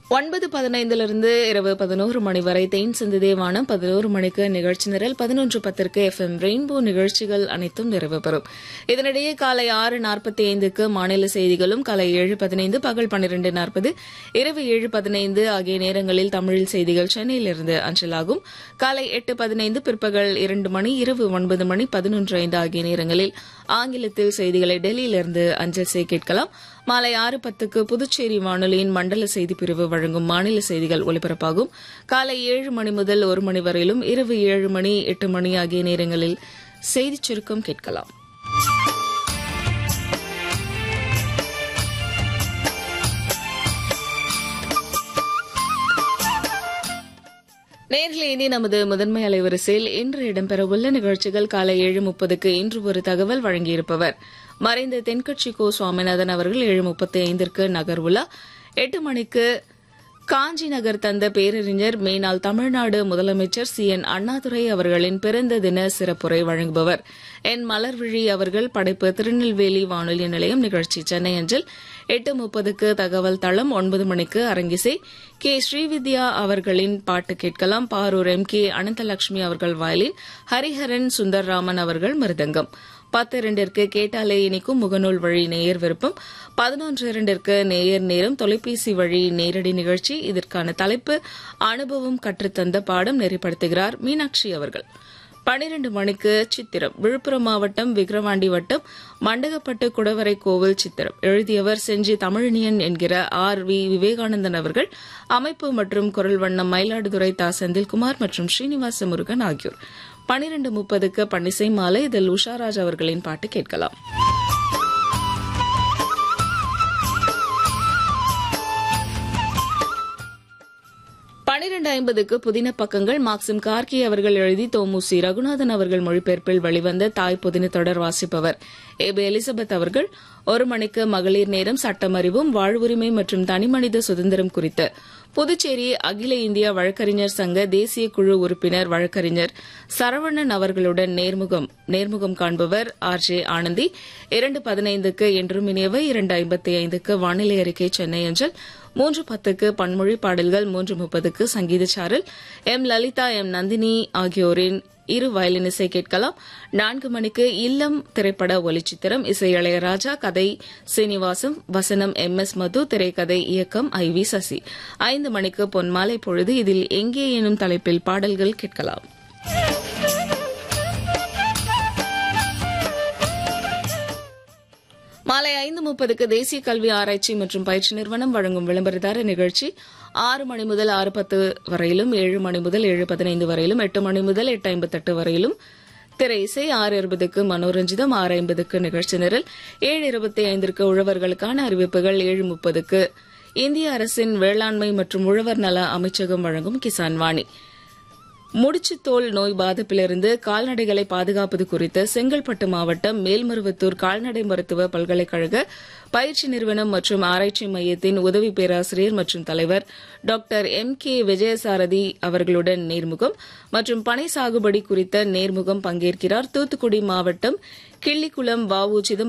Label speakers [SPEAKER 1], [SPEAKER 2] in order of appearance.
[SPEAKER 1] ஒன்பது பதினைந்திலிருந்து இரவு பதினோரு மணி வரை தேன் சிந்து வானம் பதினோரு மணிக்கு நிகழ்ச்சி நிரல் பதினொன்று பத்திற்கு எஃப் எம் ரெயின்போ நிகழ்ச்சிகள் அனைத்தும் நிறைவு பெறும் இதனிடையே காலை ஆறு நாற்பத்தி ஐந்துக்கு மாநில செய்திகளும் காலை ஏழு பதினைந்து பகல் பன்னிரண்டு நாற்பது இரவு ஏழு பதினைந்து ஆகிய நேரங்களில் தமிழில் செய்திகள் சென்னையிலிருந்து அஞ்சலாகும் காலை எட்டு பதினைந்து பிற்பகல் இரண்டு மணி இரவு ஒன்பது மணி பதினொன்று ஐந்து ஆகிய நேரங்களில் ஆங்கிலத்தில் செய்திகளை டெல்லியிலிருந்து அஞ்சல் செய்ய கேட்கலாம் மாலை ஆறு பத்துக்கு புதுச்சேரி வானொலியின் மண்டல செய்திப் பிரிவு வழங்கும் மாநில செய்திகள் ஒலிபரப்பாகும் காலை ஏழு மணி முதல் ஒரு மணி வரையிலும் இரவு ஏழு மணி எட்டு மணி ஆகிய நேரங்களில் செய்திச் சுருக்கம் கேட்கலாம் நேரில் இனி நமது முதன்மை அலைவரிசையில் இன்று இடம்பெறவுள்ள நிகழ்ச்சிகள் காலை ஏழு முப்பதுக்கு இன்று ஒரு தகவல் வழங்கியிருப்பவர் மறைந்த தென்கட்சி கோ சுவாமிநாதன் அவர்கள் ஏழு முப்பத்தி ஐந்திற்கு நகர்வுலா எட்டு மணிக்கு காஞ்சி நகர் தந்த பேரறிஞர் மேனாள் தமிழ்நாடு முதலமைச்சர் சி என் அண்ணாதுரை அவர்களின் பிறந்த தின சிறப்புரை வழங்குபவர் என் மலர்விழி அவர்கள் படைப்பு திருநெல்வேலி வானொலி நிலையம் நிகழ்ச்சி சென்னை அஞ்சல் எட்டு முப்பதுக்கு தகவல் தளம் ஒன்பது மணிக்கு அரங்கிசை கே ஸ்ரீவித்யா அவர்களின் பாட்டு கேட்கலாம் பாரூர் எம் கே அனந்தலட்சுமி அவர்கள் வயலின் ஹரிஹரன் சுந்தர்ராமன் அவர்கள் மிருதங்கம் பத்து இரண்டிற்கு கேட்டாலே இனிக்கும் முகநூல் வழி நேயர் விருப்பம் பதினொன்று இரண்டிற்கு நேயர் நேரம் தொலைபேசி வழி நேரடி நிகழ்ச்சி இதற்கான தலைப்பு அனுபவம் கற்றுத்தந்த பாடம் நெறிப்படுத்துகிறார் மீனாட்சி அவர்கள் பனிரண்டு மணிக்கு சித்திரம் விழுப்புரம் மாவட்டம் விக்கிரவாண்டி வட்டம் மண்டகப்பட்டு குடவரை கோவில் சித்திரம் எழுதியவர் செஞ்சி தமிழனியன் என்கிற ஆர் வி விவேகானந்தன் அவர்கள் அமைப்பு மற்றும் குரல் வண்ணம் மயிலாடுதுறை தா செந்தில்குமார் மற்றும் ஸ்ரீனிவாச முருகன் ஆகியோர் பனிரண்டு முப்பதுக்கு பன்னிசை மாலை இதில் உஷாராஜ் அவர்களின் பாட்டு கேட்கலாம் பனிரெண்டு ஐம்பதுக்கு புதின பக்கங்கள் மாக்சிம் கார்கி அவர்கள் எழுதி தோமுசி ரகுநாதன் அவர்கள் மொழிபெயர்ப்பில் வெளிவந்த தாய் புதின தொடர் வாசிப்பவர் ஏபி எலிசபெத் அவர்கள் ஒரு மணிக்கு மகளிர் நேரம் சட்டமறிவும் வாழ்வுரிமை மற்றும் தனிமனித சுதந்திரம் குறித்து புதுச்சேரி அகில இந்திய வழக்கறிஞர் சங்க தேசிய குழு உறுப்பினர் வழக்கறிஞர் சரவணன் அவர்களுடன் நேர்முகம் நேர்முகம் காண்பவர் ஆர் ஜே ஆனந்தி இரண்டு பதினைந்துக்கு என்றும் இனியவை இரண்டு ஐம்பத்தி ஐந்துக்கு வானிலை அறிக்கை சென்னை அஞ்சல் மூன்று பத்துக்கு பன்மொழி பாடல்கள் மூன்று முப்பதுக்கு சங்கீத சாரல் எம் லலிதா எம் நந்தினி ஆகியோரின் இரு வயலின் இசை கேட்கலாம் நான்கு மணிக்கு இல்லம் திரைப்பட ஒலிச்சித்திரம் இசை இளையராஜா கதை சீனிவாசம் வசனம் எம் எஸ் மது திரைக்கதை இயக்கம் ஐ வி சசி ஐந்து மணிக்கு பொன்மாலை பொழுது இதில் எங்கே எனும் தலைப்பில் பாடல்கள் கேட்கலாம் மாலை ஐந்து முப்பதுக்கு தேசிய கல்வி ஆராய்ச்சி மற்றும் பயிற்சி நிறுவனம் வழங்கும் விளம்பரதார நிகழ்ச்சி ஆறு மணி முதல் ஆறு பத்து வரையிலும் ஏழு மணி முதல் ஏழு பதினைந்து வரையிலும் எட்டு மணி முதல் எட்டு ஐம்பத்தெட்டு வரையிலும் திரை இசை ஆறு இருபதுக்கு மனோரஞ்சிதம் ஆறு ஐம்பதுக்கு நிகழ்ச்சி நிரல் ஏழு இருபத்தி ஐந்திற்கு உழவர்களுக்கான அறிவிப்புகள் ஏழு முப்பதுக்கு இந்திய அரசின் வேளாண்மை மற்றும் உழவர் நல அமைச்சகம் வழங்கும் கிசான் வாணி முடிச்சுத்தோல் நோய் பாதிப்பிலிருந்து கால்நடைகளை பாதுகாப்பது குறித்து செங்கல்பட்டு மாவட்டம் மேல்மருவத்தூர் கால்நடை மருத்துவ பல்கலைக்கழக பயிற்சி நிறுவனம் மற்றும் ஆராய்ச்சி மையத்தின் உதவி பேராசிரியர் மற்றும் தலைவர் டாக்டர் எம் கே விஜயசாரதி அவர்களுடன் நேர்முகம் மற்றும் பனை சாகுபடி குறித்த நேர்முகம் பங்கேற்கிறார் தூத்துக்குடி மாவட்டம் கிள்ளிக்குளம் வ